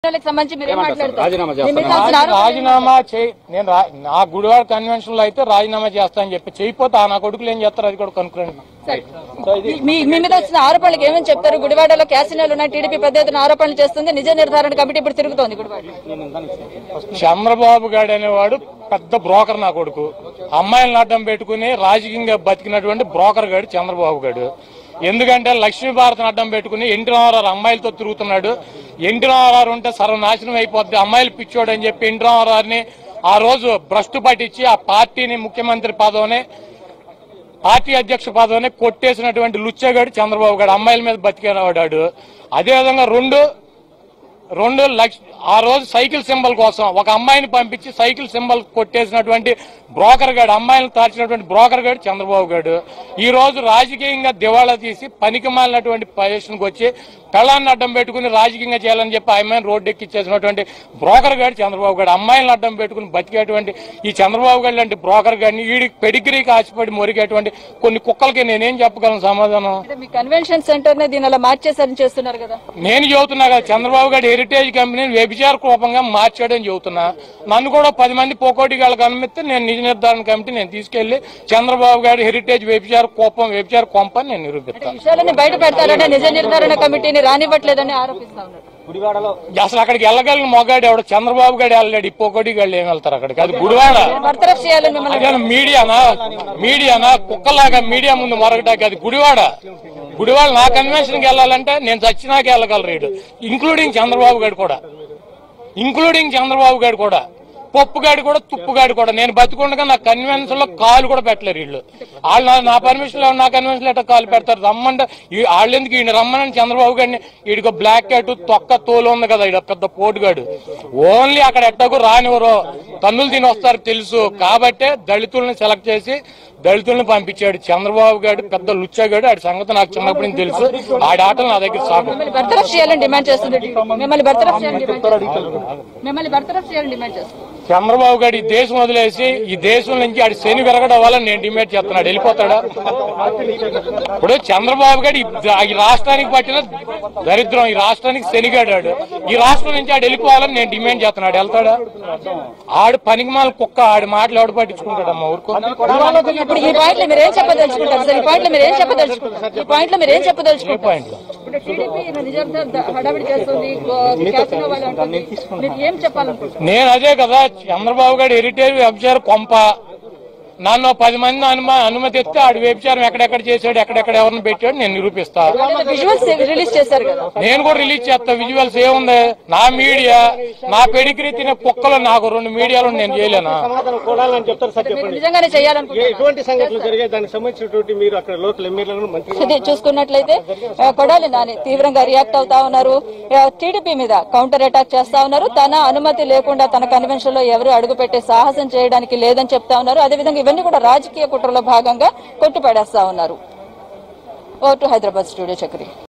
వాళ్ళకి సంబంధించి మీరేం మాట్లాడతారు రాజీనామా చేస్తాను. నియమించాల్సిన ఆరోపణలు రాజీనామా చేయి నేను రా- నా గుడివాడ కన్వెన్షన్ లో అయితే రాజీనామా చేస్తా అని చెప్పి చేయకపోతే ఆ నా కొడుకులు ఏం చేస్తారు అది కూడా కనుక్కోండి సరే. మీ మీ మీద వచ్చిన ఆరోపణలకు ఏమని చెప్తారు గుడివాడలో క్యాసినోలు ఉన్నాయి టీడీపీ పెద్ద ఎత్తున ఆరోపణలు చేస్తుంది నిజ నిర్ధారణ కమిటీ ఇప్పుడు తిరుగుతోంది గుడివాడ చంద్రబాబు గారు అనేవాడు పెద్ద బ్రోకర్ నా కొడుకు అమ్మాయిలను అడ్డం పెట్టుకుని రాజకీయంగా బతికినటువంటి బ్రోకర్ గాడు చంద్రబాబు గారు ఎందుకంటే లక్ష్మీ భారతిని అడ్డం పెట్టుకుని ఎన్టీ రామారావు అమ్మాయిలతో తిరుగుతున్నాడు ఎన్టీ రామారావు ఉంటే సర్వనాశనం అయిపోద్ది అమ్మాయిలు పిచ్చోడు అని చెప్పి ఎన్టీ రామారావుని ఆ రోజు భ్రష్టు పట్టించి ఆ పార్టీని ముఖ్యమంత్రి పదవిని పార్టీ అధ్యక్ష పదవిని కొట్టేసినటువంటి లుచ్చగాడు చంద్రబాబు గారు అమ్మాయిల మీద బతికేవాడాడు అదేవిధంగా రెండు రెండు లక్ష ఆ రోజు సైకిల్ సింబల్ కోసం ఒక అమ్మాయిని పంపించి సైకిల్ సింబల్ కొట్టేసినటువంటి బ్రోకర్ గాడు అమ్మాయిలను తార్చినటువంటి బ్రోకర్ గాడు చంద్రబాబు గారు ఈ రోజు రాజకీయంగా దివాళా తీసి పనికి మాలినటువంటి పొజిషన్కి వచ్చి పెళ్ళాన్ని అడ్డం పెట్టుకుని రాజకీయంగా చేయాలని చెప్పి ఆ అమ్మాయిని రోడ్డు ఎక్కిచ్చేసినటువంటి బ్రోకర్ గాడు చంద్రబాబు గారు అమ్మాయిలను అడ్డం పెట్టుకుని బతికేటువంటి ఈ చంద్రబాబు గారు లాంటి బ్రోకర్ గారిని వీడి పెడిగ్రీకి ఆశపడి మొరిగేటువంటి కొన్ని కుక్కలకి నేనేం చెప్పగలను సమాధానం అంటే మీ కన్వెన్షన్ సెంటర్ నే దీని అలా మార్చేసారని చేస్తున్నారు కదా నేను చెబుతున్నా కదా చంద్రబాబు గారు హెరిటేజ్ కంపెనీని వ్యభిచార కోపంగా మార్చాడని చెబుతున్నా నన్ను కూడా పది మంది పోకోటి వాళ్ళకి అనుమతిస్తే నేను నిజ నిర్ధారణ కమిటీ నేను తీసుకెళ్లి చంద్రబాబు గారి హెరిటేజ్ వ్యభిచార కోపం వ్యభిచార కొంప అని నేను నిరూపిస్తాను విషయాలని బయట పెడతారనే నిజ నిర్ధారణ కమిటీని రానివ్వట్లేదని ఆరోపిస్తా ఉన్నారు అసలు అక్కడికి వెళ్ళగలిగిన మొగాడు ఎవడు చంద్రబాబు గారు వెళ్ళాడు ఈ పోకోటి గాళ్ళు ఏం వెళ్తారు అక్కడికి అది గుడివాడ బర్తరఫ్ చేయాలని మిమ్మల్ని అదే మీడియానా మీడియానా కుక్కలాగా మీడియా ముందు మొరగటానికి అది గుడివాడ గుడివాడ నా కన్వెన్షన్కి వెళ్ళాలంటే నేను చచ్చినాకే వెళ్ళగలరు వీడు ఇంక్లూడింగ్ చంద్రబాబు గారు కూడా ఇంక్లూడింగ్ చంద్రబాబు గారు కూడా పప్పుగాడు కూడా తుప్పుగాడు కూడా నేను బతికుండగా నా కన్వెన్షన్ లో కాలు కూడా పెట్టలేరు వీళ్ళు వాళ్ళు నా- నా పర్మిషన్ లో నా కన్వెన్షన్ లో ఎట్లా కాలు పెడతారు రమ్మంటే ఈ- వాళ్ళు ఎందుకు ఈయన రమ్మని చంద్రబాబు గారిని వీడికి బ్లాక్ క్యాట్ తొక్క తోలు ఉంది కదా ఈడ పెద్ద పోటుగాడు ఓన్లీ అక్కడ ఎట్టకు రానివ్వరు తన్నులు తిని వస్తారు తెలుసు కాబట్టే దళితుల్ని సెలెక్ట్ చేసి దళితుల్ని పంపించాడు చంద్రబాబు గారు పెద్ద లుచ్చగాడు ఆడి సంగతి నాకు చిన్నప్పటి నుంచి తెలుసు ఆడి ఆటలు నా దగ్గర సాగు మిమ్మల్ని బర్తరఫ్ చేయాలని డిమాండ్ చేస్తుంది మిమ్మల్ని బర్తరఫ్ చేయాలని డిమాండ్ చేస్తుంది మిమ్మల్ని బర్తరఫ్ చేయాలని డిమాండ్ చేస్తుంది చంద్రబాబు గారు ఈ దేశం వదిలేసి ఈ దేశం నుంచి ఆడి శని విరగడం వల్ల నేను డిమాండ్ చేస్తున్నాడు వెళ్ళిపోతాడా ఇప్పుడు చంద్రబాబు గారు ఈ- ఈ రాష్ట్రానికి పట్టిన దరిద్రం ఈ రాష్ట్రానికి శనిగాడాడు ఈ రాష్ట్రం నుంచి ఆడు వెళ్ళిపోవాలని నేను డిమాండ్ చేస్తున్నాడు వెళ్తాడా ఆడు పనికిమాల కుక్క ఆడి మాటలు ఎవడు పట్టించుకుంటాడమ్మా ఊరుకో ఇప్పుడు ఈ పాయింట్ లో మీరు ఏం చెప్పదలుచుకుంటారు సార్ ఈ పాయింట్ లో మీరు ఏం చెప్పదలుచుకుంటారు ఈ పాయింట్ లో మీరు ఏం చెప్పదలుచుకుంటారు పాయింట్ ఇప్పుడు టీడీపీ నిజంగా హడావిడి చేస్తుంది క్యాసినో వాళ్ళు అంటుంది మీరు ఏం చెప్పాలనుకుంటున్నారు నేను అదే కదా చంద్రబాబు గారు హెరిటేజ్ వ్యభిచార కొంప నన్ను పది మంది అనుమ అనుమతి ఇస్తే ఆడు వ్యభిచారం ఎక్కడెక్కడ చేశాడు ఎక్కడెక్కడ ఎవరిని పెట్టాడు నేను నిరూపిస్తా విజువల్స్ రిలీజ్ చేశారు కదా నేను కూడా రిలీజ్ చేస్తా విజువల్స్ ఏముంది నా మీడియా నా పెడిగ్రీ తినే కుక్కలు నాకు రెండు మీడియాలో నేను చేయలేనా సమాధానం కూడాలని చెప్తారు సార్ మీరు చెప్పండి నిజంగానే ఏ- చేయాలనుకుంటున్నారు ఎటువంటి సంఘటనలు జరిగాయి దానికి సంబంధించినటువంటి మీరు అక్కడ లోకల్ ఎమ్మెల్యేలను మంత్రి ఇది చూసుకున్నట్లయితే ఆ, కొడాలి నాని తీవ్రంగా రియాక్ట్ అవుతా ఉన్నారు ఆ, టీడీపీ మీద కౌంటర్ అటాక్ చేస్తా ఉన్నారు తన అనుమతి లేకుండా తన కన్వెన్షన్ లో ఎవరు అడుగు పెట్టే సాహసం చేయడానికి లేదని చెప్తా ఉన్నారు అదేవిధంగా ఇవన్నీ కూడా రాజకీయ కుట్రలో భాగంగా కొట్టుపడేస్తా ఉన్నారు ఓ టు హైదరాబాద్ స్టూడియో చక్రి